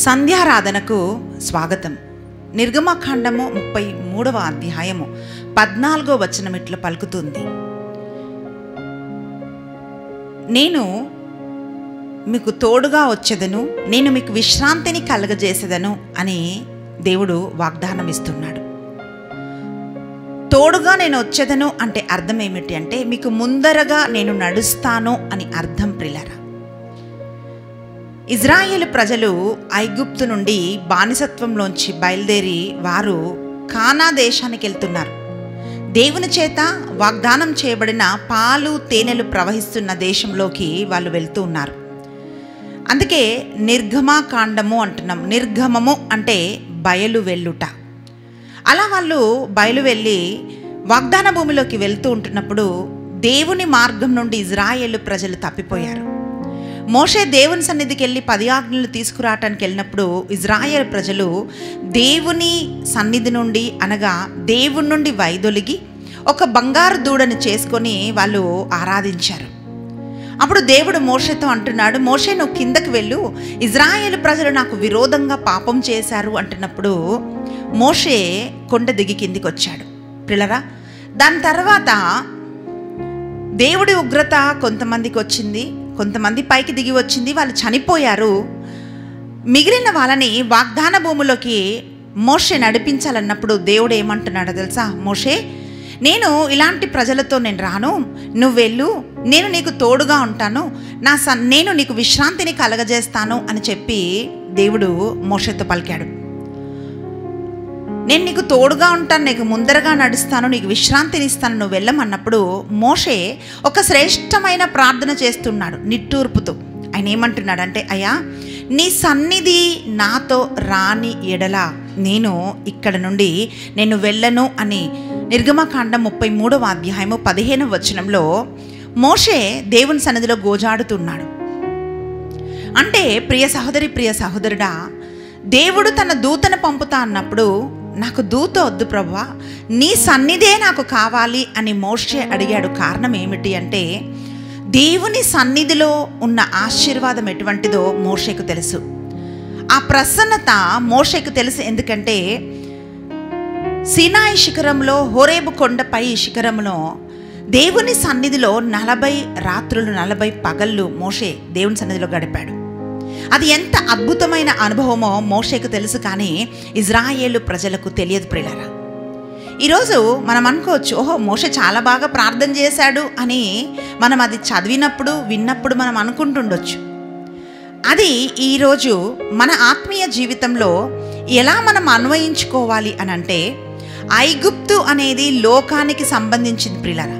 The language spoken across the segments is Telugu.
సంధ్యారాధనకు స్వాగతం నిర్గమకాండము ముప్పై మూడవ అధ్యాయము పద్నాలుగో వచనం ఇట్లా పలుకుతుంది నేను మీకు తోడుగా వచ్చేదను నేను మీకు విశ్రాంతిని కలగజేసేదను అని దేవుడు వాగ్దానం ఇస్తున్నాడు తోడుగా నేను వచ్చేదను అంటే అర్థం ఏమిటి అంటే మీకు ముందరగా నేను నడుస్తాను అని అర్థం ప్రిలరా ఇజ్రాయేల్ ప్రజలు ఐగుప్తు నుండి బానిసత్వంలోంచి బయలుదేరి వారు కానా దేశానికి వెళ్తున్నారు దేవుని చేత వాగ్దానం చేయబడిన పాలు తేనెలు ప్రవహిస్తున్న దేశంలోకి వాళ్ళు వెళ్తూ ఉన్నారు అందుకే నిర్గమాకాండము అంటున్నాం నిర్గమము అంటే బయలు వెళ్ళుట అలా వాళ్ళు బయలు వెళ్ళి వాగ్దాన భూమిలోకి వెళ్తూ ఉంటున్నప్పుడు దేవుని మార్గం నుండి ఇజ్రాయేలు ప్రజలు తప్పిపోయారు మోషే దేవుని సన్నిధికి వెళ్ళి పది ఆజ్ఞలు తీసుకురావటానికి వెళ్ళినప్పుడు ఇజ్రాయేల్ ప్రజలు దేవుని సన్నిధి నుండి అనగా దేవుని నుండి వైదొలిగి ఒక బంగారు దూడని చేసుకొని వాళ్ళు ఆరాధించారు అప్పుడు దేవుడు మోషతో అంటున్నాడు మోషే నువ్వు కిందకి వెళ్ళు ఇజ్రాయేల్ ప్రజలు నాకు విరోధంగా పాపం చేశారు అంటున్నప్పుడు మోషే కొండ దిగి కిందికి వచ్చాడు పిల్లరా దాని తర్వాత దేవుడి ఉగ్రత కొంతమందికి వచ్చింది కొంతమంది పైకి దిగి వచ్చింది వాళ్ళు చనిపోయారు మిగిలిన వాళ్ళని వాగ్దాన భూమిలోకి మోషే నడిపించాలన్నప్పుడు దేవుడు ఏమంటున్నాడో తెలుసా మోషే నేను ఇలాంటి ప్రజలతో నేను రాను నువ్వు వెళ్ళు నేను నీకు తోడుగా ఉంటాను నా సన్ నేను నీకు విశ్రాంతిని కలగజేస్తాను అని చెప్పి దేవుడు మోషతో పలికాడు నేను నీకు తోడుగా ఉంటాను నీకు ముందరగా నడుస్తాను నీకు విశ్రాంతిని ఇస్తాను నువ్వు వెళ్ళమన్నప్పుడు మోషే ఒక శ్రేష్టమైన ప్రార్థన చేస్తున్నాడు నిట్టూర్పుతో ఆయన ఏమంటున్నాడంటే అయ్యా నీ సన్నిధి నాతో రాని ఎడల నేను ఇక్కడ నుండి నేను వెళ్ళను అని నిర్గమకాండం ముప్పై మూడవ అధ్యాయము పదిహేను వచనంలో మోషే దేవుని సన్నిధిలో గోజాడుతున్నాడు అంటే ప్రియ సహోదరి ప్రియ సహోదరుడా దేవుడు తన దూతను పంపుతా అన్నప్పుడు నాకు దూత వద్దు ప్రభా నీ సన్నిధే నాకు కావాలి అని మోషే అడిగాడు కారణం ఏమిటి అంటే దేవుని సన్నిధిలో ఉన్న ఆశీర్వాదం ఎటువంటిదో మోషేకు తెలుసు ఆ ప్రసన్నత మోషేకు తెలుసు ఎందుకంటే సినాయి శిఖరంలో హోరేబు కొండపై శిఖరంలో దేవుని సన్నిధిలో నలభై రాత్రులు నలభై పగళ్ళు మోషే దేవుని సన్నిధిలో గడిపాడు అది ఎంత అద్భుతమైన అనుభవమో మోషేకు తెలుసు కానీ ఇజ్రాయేలు ప్రజలకు తెలియదు ప్రిలరా ఈరోజు మనం అనుకోవచ్చు ఓహో మోషే చాలా బాగా ప్రార్థన చేశాడు అని మనం అది చదివినప్పుడు విన్నప్పుడు మనం అనుకుంటుండొచ్చు అది ఈరోజు మన ఆత్మీయ జీవితంలో ఎలా మనం అన్వయించుకోవాలి అని అంటే ఐగుప్తు అనేది లోకానికి సంబంధించింది ప్రిలరా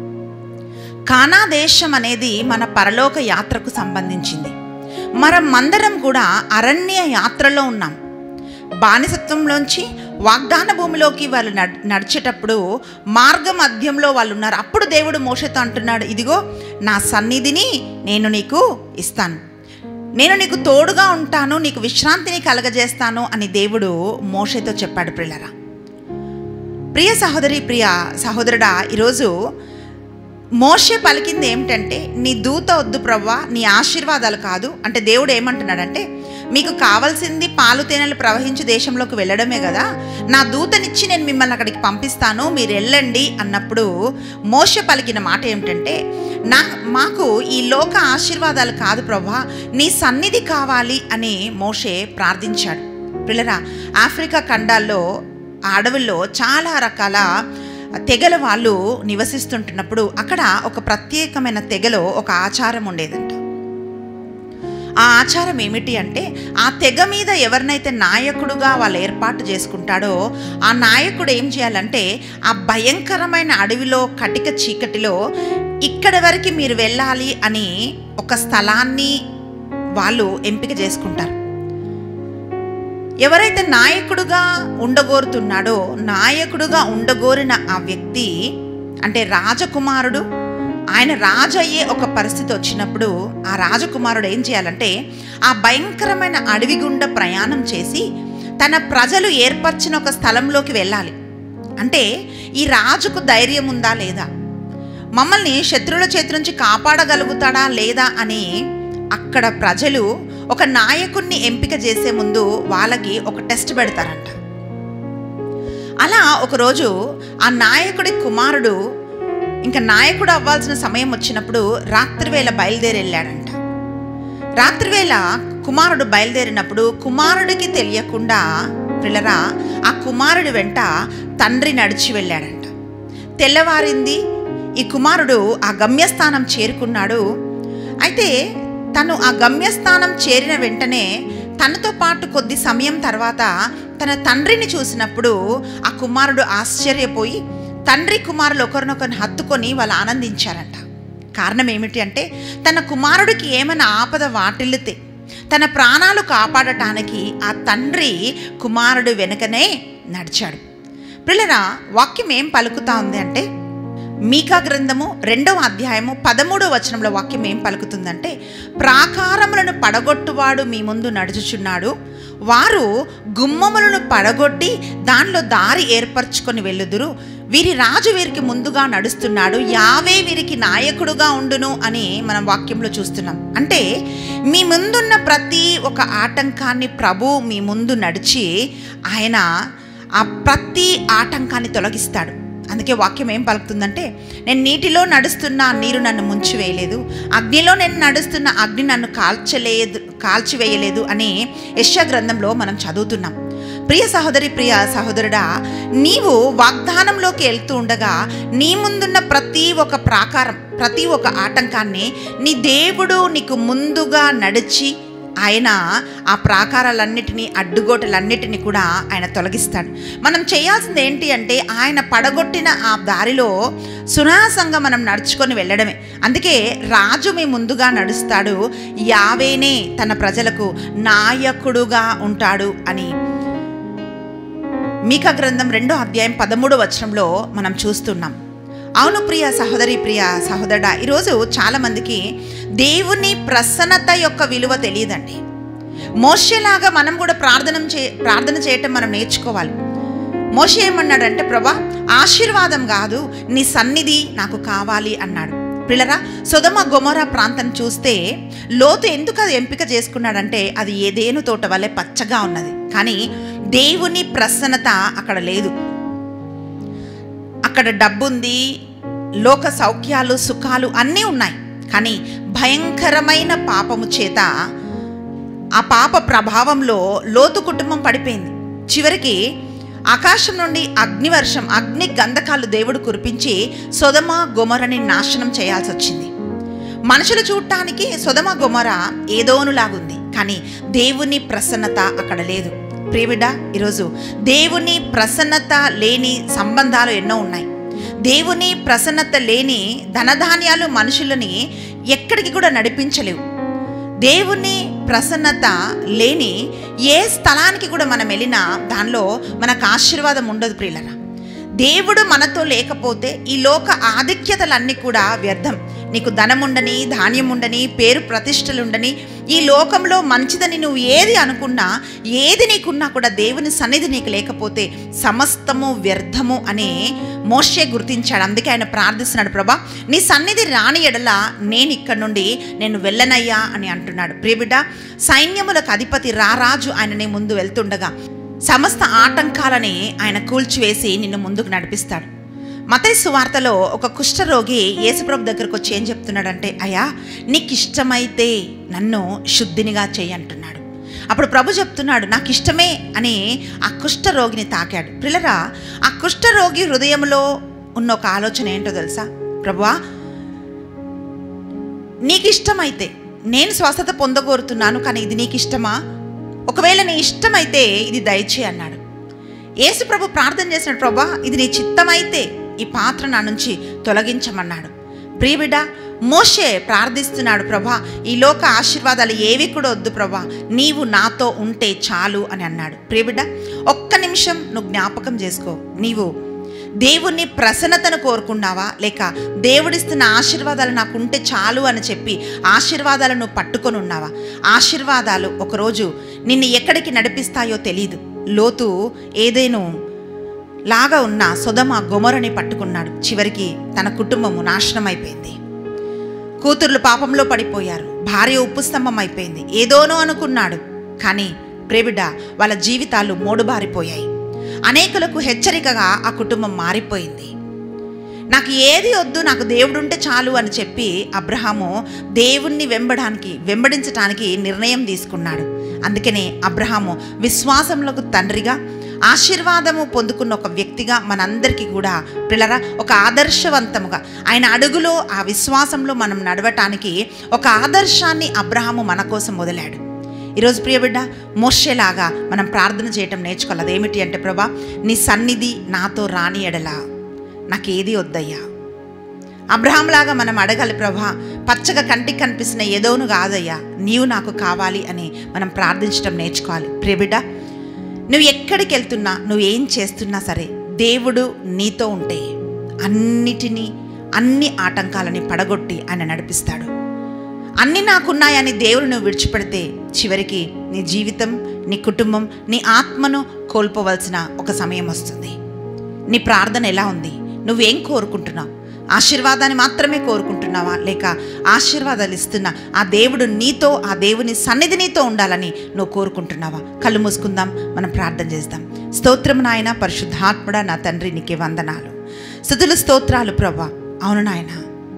కానా దేశం అనేది మన పరలోక యాత్రకు సంబంధించింది మనం మందరం కూడా అరణ్య యాత్రలో ఉన్నాం బానిసత్వంలోంచి వాగ్దాన భూమిలోకి వాళ్ళు నడ్ నడిచేటప్పుడు మార్గ మధ్యంలో వాళ్ళు ఉన్నారు అప్పుడు దేవుడు మోషతో అంటున్నాడు ఇదిగో నా సన్నిధిని నేను నీకు ఇస్తాను నేను నీకు తోడుగా ఉంటాను నీకు విశ్రాంతిని కలగజేస్తాను అని దేవుడు మోషతో చెప్పాడు ప్రిల్లరా ప్రియ సహోదరి ప్రియ సహోదరుడా ఈరోజు మోషే పలికింది ఏమిటంటే నీ దూత వద్దు ప్రవ్వా నీ ఆశీర్వాదాలు కాదు అంటే దేవుడు ఏమంటున్నాడంటే మీకు కావాల్సింది పాలు తేనెలు ప్రవహించే దేశంలోకి వెళ్ళడమే కదా నా దూతనిచ్చి నేను మిమ్మల్ని అక్కడికి పంపిస్తాను మీరు వెళ్ళండి అన్నప్పుడు మోష పలికిన మాట ఏమిటంటే నా మాకు ఈ లోక ఆశీర్వాదాలు కాదు ప్రభా నీ సన్నిధి కావాలి అని మోషే ప్రార్థించాడు పిల్లరా ఆఫ్రికా ఖండాల్లో ఆ అడవుల్లో చాలా రకాల తెగల వాళ్ళు నివసిస్తుంటున్నప్పుడు అక్కడ ఒక ప్రత్యేకమైన తెగలో ఒక ఆచారం ఉండేదంట ఆ ఆచారం ఏమిటి అంటే ఆ తెగ మీద ఎవరినైతే నాయకుడుగా వాళ్ళు ఏర్పాటు చేసుకుంటాడో ఆ నాయకుడు ఏం చేయాలంటే ఆ భయంకరమైన అడవిలో కటిక చీకటిలో ఇక్కడ వరకు మీరు వెళ్ళాలి అని ఒక స్థలాన్ని వాళ్ళు ఎంపిక చేసుకుంటారు ఎవరైతే నాయకుడుగా ఉండగోరుతున్నాడో నాయకుడుగా ఉండగోరిన ఆ వ్యక్తి అంటే రాజకుమారుడు ఆయన రాజు అయ్యే ఒక పరిస్థితి వచ్చినప్పుడు ఆ రాజకుమారుడు ఏం చేయాలంటే ఆ భయంకరమైన అడవి గుండా ప్రయాణం చేసి తన ప్రజలు ఏర్పరిచిన ఒక స్థలంలోకి వెళ్ళాలి అంటే ఈ రాజుకు ధైర్యం ఉందా లేదా మమ్మల్ని శత్రువుల చేతి నుంచి కాపాడగలుగుతాడా లేదా అని అక్కడ ప్రజలు ఒక నాయకుడిని ఎంపిక చేసే ముందు వాళ్ళకి ఒక టెస్ట్ పెడతారంట అలా ఒకరోజు ఆ నాయకుడి కుమారుడు ఇంకా నాయకుడు అవ్వాల్సిన సమయం వచ్చినప్పుడు రాత్రివేళ బయలుదేరి వెళ్ళాడంట రాత్రివేళ కుమారుడు బయలుదేరినప్పుడు కుమారుడికి తెలియకుండా పిల్లరా ఆ కుమారుడి వెంట తండ్రి నడిచి వెళ్ళాడంట తెల్లవారింది ఈ కుమారుడు ఆ గమ్యస్థానం చేరుకున్నాడు అయితే తను ఆ గమ్యస్థానం చేరిన వెంటనే తనతో పాటు కొద్ది సమయం తర్వాత తన తండ్రిని చూసినప్పుడు ఆ కుమారుడు ఆశ్చర్యపోయి తండ్రి కుమారులు ఒకరినొకరిని హత్తుకొని వాళ్ళు ఆనందించారంట కారణం ఏమిటి అంటే తన కుమారుడికి ఏమైనా ఆపద వాటిల్లితే తన ప్రాణాలు కాపాడటానికి ఆ తండ్రి కుమారుడు వెనుకనే నడిచాడు పిల్లరా వాక్యం ఏం పలుకుతా ఉంది అంటే మీకా గ్రంథము రెండవ అధ్యాయము పదమూడవ వచనంలో వాక్యం ఏం పలుకుతుందంటే ప్రాకారములను పడగొట్టువాడు మీ ముందు నడుచుచున్నాడు వారు గుమ్మములను పడగొట్టి దానిలో దారి ఏర్పరచుకొని వెళ్ళుదురు వీరి రాజు వీరికి ముందుగా నడుస్తున్నాడు యావే వీరికి నాయకుడుగా ఉండును అని మనం వాక్యంలో చూస్తున్నాం అంటే మీ ముందున్న ప్రతి ఒక ఆటంకాన్ని ప్రభు మీ ముందు నడిచి ఆయన ఆ ప్రతి ఆటంకాన్ని తొలగిస్తాడు అందుకే వాక్యం ఏం పలుకుతుందంటే నేను నీటిలో నడుస్తున్న నీరు నన్ను ముంచివేయలేదు అగ్నిలో నేను నడుస్తున్న అగ్ని నన్ను కాల్చలేదు కాల్చివేయలేదు అని యశ గ్రంథంలో మనం చదువుతున్నాం ప్రియ సహోదరి ప్రియ సహోదరుడా నీవు వాగ్దానంలోకి వెళ్తూ ఉండగా నీ ముందున్న ప్రతి ఒక్క ప్రాకారం ప్రతి ఒక్క ఆటంకాన్ని నీ దేవుడు నీకు ముందుగా నడిచి ఆయన ఆ ప్రాకారాలన్నిటినీ అడ్డుగోటలన్నిటినీ కూడా ఆయన తొలగిస్తాడు మనం చేయాల్సింది ఏంటి అంటే ఆయన పడగొట్టిన ఆ దారిలో సునాసంగా మనం నడుచుకొని వెళ్ళడమే అందుకే రాజు మీ ముందుగా నడుస్తాడు యావేనే తన ప్రజలకు నాయకుడుగా ఉంటాడు అని మీక గ్రంథం రెండో అధ్యాయం పదమూడో వచనంలో మనం చూస్తున్నాం అవును ప్రియ సహోదరి ప్రియ సహోదరుడా ఈరోజు చాలామందికి దేవుని ప్రసన్నత యొక్క విలువ తెలియదండి మోషేలాగా మనం కూడా ప్రార్థన చే ప్రార్థన చేయటం మనం నేర్చుకోవాలి మోషే ఏమన్నాడంటే ప్రభా ఆశీర్వాదం కాదు నీ సన్నిధి నాకు కావాలి అన్నాడు పిల్లరా సుధమ గొమర ప్రాంతం చూస్తే లోతు ఎందుకు అది ఎంపిక చేసుకున్నాడంటే అది ఏదేను తోట వల్లే పచ్చగా ఉన్నది కానీ దేవుని ప్రసన్నత అక్కడ లేదు అక్కడ డబ్బుంది లోక సౌఖ్యాలు సుఖాలు అన్నీ ఉన్నాయి కానీ భయంకరమైన పాపము చేత ఆ పాప ప్రభావంలో లోతు కుటుంబం పడిపోయింది చివరికి ఆకాశం నుండి అగ్నివర్షం అగ్ని గంధకాలు దేవుడు కురిపించి సొదమ గొమరని నాశనం చేయాల్సి వచ్చింది మనుషులు చూడటానికి సొదమ గొమర ఏదోనులాగుంది కానీ దేవుని ప్రసన్నత అక్కడ లేదు ప్రియబిడ్డ ఈరోజు దేవుని ప్రసన్నత లేని సంబంధాలు ఎన్నో ఉన్నాయి దేవుని ప్రసన్నత లేని ధనధాన్యాలు మనుషులని ఎక్కడికి కూడా నడిపించలేవు దేవుని ప్రసన్నత లేని ఏ స్థలానికి కూడా మనం వెళ్ళినా దానిలో మనకు ఆశీర్వాదం ఉండదు ప్రియులరా దేవుడు మనతో లేకపోతే ఈ లోక ఆధిక్యతలన్నీ కూడా వ్యర్థం నీకు ధనముండని ధాన్యముండని పేరు ప్రతిష్టలుండని ఈ లోకంలో మంచిదని నువ్వు ఏది అనుకున్నా ఏది నీకున్నా కూడా దేవుని సన్నిధి నీకు లేకపోతే సమస్తము వ్యర్థము అని మోషే గుర్తించాడు అందుకే ఆయన ప్రార్థిస్తున్నాడు ప్రభా నీ సన్నిధి రాని ఎడల నేను ఇక్కడ నుండి నేను వెళ్ళనయ్యా అని అంటున్నాడు ప్రియబిడ్డ సైన్యములకు అధిపతి రారాజు ఆయనని ముందు వెళ్తుండగా సమస్త ఆటంకాలని ఆయన కూల్చివేసి నిన్ను ముందుకు నడిపిస్తాడు మతై సువార్తలో ఒక కుష్ఠరోగి యేసుప్రభు దగ్గరకు వచ్చి ఏం చెప్తున్నాడంటే అయ్యా నీకు ఇష్టమైతే నన్ను శుద్ధినిగా చేయి అంటున్నాడు అప్పుడు ప్రభు చెప్తున్నాడు నాకు ఇష్టమే అని ఆ కుష్ఠరోగిని తాకాడు పిల్లరా ఆ కుష్ఠరోగి హృదయంలో ఉన్న ఒక ఆలోచన ఏంటో తెలుసా ప్రభువా నీకు ఇష్టమైతే నేను స్వస్థత పొందగోరుతున్నాను కానీ ఇది నీకు ఇష్టమా ఒకవేళ నీ ఇష్టమైతే ఇది దయచే అన్నాడు యేసు ప్రభు ప్రార్థన చేసిన ప్రభా ఇది నీ చిత్తమైతే ఈ పాత్ర నా నుంచి తొలగించమన్నాడు ప్రియబిడ్డ మోషే ప్రార్థిస్తున్నాడు ప్రభా ఈ లోక ఆశీర్వాదాలు ఏవి కూడా వద్దు ప్రభా నీవు నాతో ఉంటే చాలు అని అన్నాడు ప్రియబిడ్డ ఒక్క నిమిషం నువ్వు జ్ఞాపకం చేసుకో నీవు దేవుని ప్రసన్నతను కోరుకున్నావా లేక దేవుడిస్తున్న ఆశీర్వాదాలు నాకు ఉంటే చాలు అని చెప్పి ఆశీర్వాదాలను పట్టుకొని ఉన్నావా ఆశీర్వాదాలు ఒకరోజు నిన్ను ఎక్కడికి నడిపిస్తాయో తెలీదు లోతు ఏదేను లాగా ఉన్న సొదమ గొమరని పట్టుకున్నాడు చివరికి తన కుటుంబము నాశనం అయిపోయింది కూతుర్లు పాపంలో పడిపోయారు భార్య ఉప్పు స్తంభం అయిపోయింది ఏదోనో అనుకున్నాడు కానీ ప్రేబిడ్డ వాళ్ళ జీవితాలు మోడుబారిపోయాయి అనేకులకు హెచ్చరికగా ఆ కుటుంబం మారిపోయింది నాకు ఏది వద్దు నాకు దేవుడు ఉంటే చాలు అని చెప్పి అబ్రహాము దేవుణ్ణి వెంబడానికి వెంబడించటానికి నిర్ణయం తీసుకున్నాడు అందుకనే అబ్రహాము విశ్వాసములకు తండ్రిగా ఆశీర్వాదము పొందుకున్న ఒక వ్యక్తిగా మనందరికీ కూడా పిల్లరా ఒక ఆదర్శవంతముగా ఆయన అడుగులో ఆ విశ్వాసంలో మనం నడవటానికి ఒక ఆదర్శాన్ని అబ్రహాము మన కోసం వదిలాడు ఈరోజు ప్రియబిడ్డ మోషేలాగా మనం ప్రార్థన చేయటం నేర్చుకోవాలి అదేమిటి అంటే ప్రభా నీ సన్నిధి నాతో రాని ఎడలా నాకేది వద్దయ్యా అబ్రహాంలాగా మనం అడగాలి ప్రభా పచ్చగా కంటికి కనిపిస్తున్న ఏదోను కాదయ్యా నీవు నాకు కావాలి అని మనం ప్రార్థించడం నేర్చుకోవాలి ప్రియబిడ్డ నువ్వు ఎక్కడికి వెళ్తున్నా నువ్వు ఏం చేస్తున్నా సరే దేవుడు నీతో ఉంటే అన్నిటినీ అన్ని ఆటంకాలని పడగొట్టి ఆయన నడిపిస్తాడు అన్నీ నాకున్నాయని దేవుడు నువ్వు విడిచిపెడితే చివరికి నీ జీవితం నీ కుటుంబం నీ ఆత్మను కోల్పోవలసిన ఒక సమయం వస్తుంది నీ ప్రార్థన ఎలా ఉంది నువ్వేం కోరుకుంటున్నావు ఆశీర్వాదాన్ని మాత్రమే కోరుకుంటున్నావా లేక ఆశీర్వాదాలు ఇస్తున్న ఆ దేవుడు నీతో ఆ దేవుని సన్నిధి నీతో ఉండాలని నువ్వు కోరుకుంటున్నావా కళ్ళు మూసుకుందాం మనం ప్రార్థన చేద్దాం స్తోత్రం నాయన పరిశుద్ధాత్ముడ నా తండ్రి నీకే వందనాలు స్థుతులు స్తోత్రాలు ప్రభా అవును నాయనా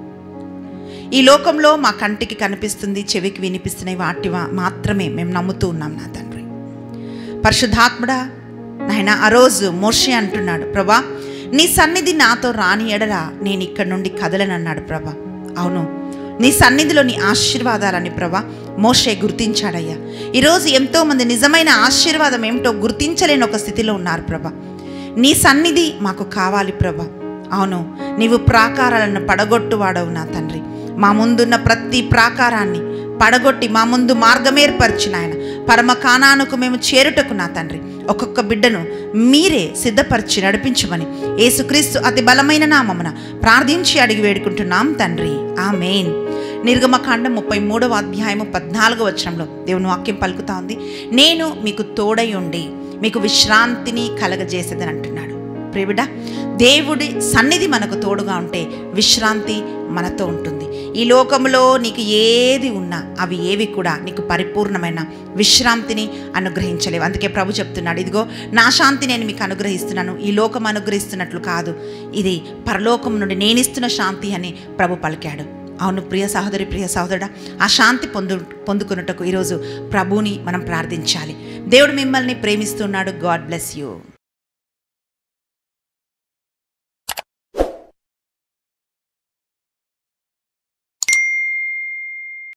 ఈ లోకంలో మా కంటికి కనిపిస్తుంది చెవికి వినిపిస్తున్నాయి వాటి వా- మాత్రమే మేము నమ్ముతూ ఉన్నాం నా తండ్రి పరిశుద్ధాత్ముడా నాయన ఆ రోజు మోషే అంటున్నాడు ప్రభా నీ సన్నిధి నాతో రాని ఎడరా నేను ఇక్కడ నుండి కదలనన్నాడు ప్రభా అవును నీ సన్నిధిలో నీ ఆశీర్వాదాలని ప్రభా మోషే గుర్తించాడయ్యా ఈరోజు ఎంతోమంది నిజమైన ఆశీర్వాదం ఏమిటో గుర్తించలేని ఒక స్థితిలో ఉన్నారు ప్రభా నీ సన్నిధి మాకు కావాలి ప్రభా అవును నీవు ప్రాకారాలను పడగొట్టువాడవు నా తండ్రి మా ముందున్న ప్రతి ప్రాకారాన్ని పడగొట్టి మా ముందు మార్గం ఏర్పరిచిన ఆయన పరమ కానానుకు మేము చేరుటకు నా తండ్రి ఒక్కొక్క బిడ్డను మీరే సిద్ధపరిచి నడిపించమని యేసుక్రీస్తు అతి బలమైన నామమున ప్రార్థించి అడిగి వేడుకుంటున్నాం తండ్రి ఆ మెయిన్ నిర్గమకాండం ముప్పై మూడవ అధ్యాయము పద్నాలుగో వచనంలో దేవుని వాక్యం పలుకుతా ఉంది నేను మీకు తోడై ఉండి మీకు విశ్రాంతిని కలగజేసేదని అంటున్నాడు ప్రేమిడ దేవుడి సన్నిధి మనకు తోడుగా ఉంటే విశ్రాంతి మనతో ఉంటుంది ఈ లోకంలో నీకు ఏది ఉన్నా అవి ఏవి కూడా నీకు పరిపూర్ణమైన విశ్రాంతిని అనుగ్రహించలేవు అందుకే ప్రభు చెప్తున్నాడు ఇదిగో నా శాంతి నేను మీకు అనుగ్రహిస్తున్నాను ఈ లోకం అనుగ్రహిస్తున్నట్లు కాదు ఇది పరలోకం నుండి నేనిస్తున్న శాంతి అని ప్రభు పలికాడు అవును ప్రియ సహోదరి ప్రియ సహోదరుడా ఆ శాంతి పొందు పొందుకున్నట్టుకు ఈరోజు ప్రభువుని మనం ప్రార్థించాలి దేవుడు మిమ్మల్ని ప్రేమిస్తున్నాడు గాడ్ బ్లెస్ యూ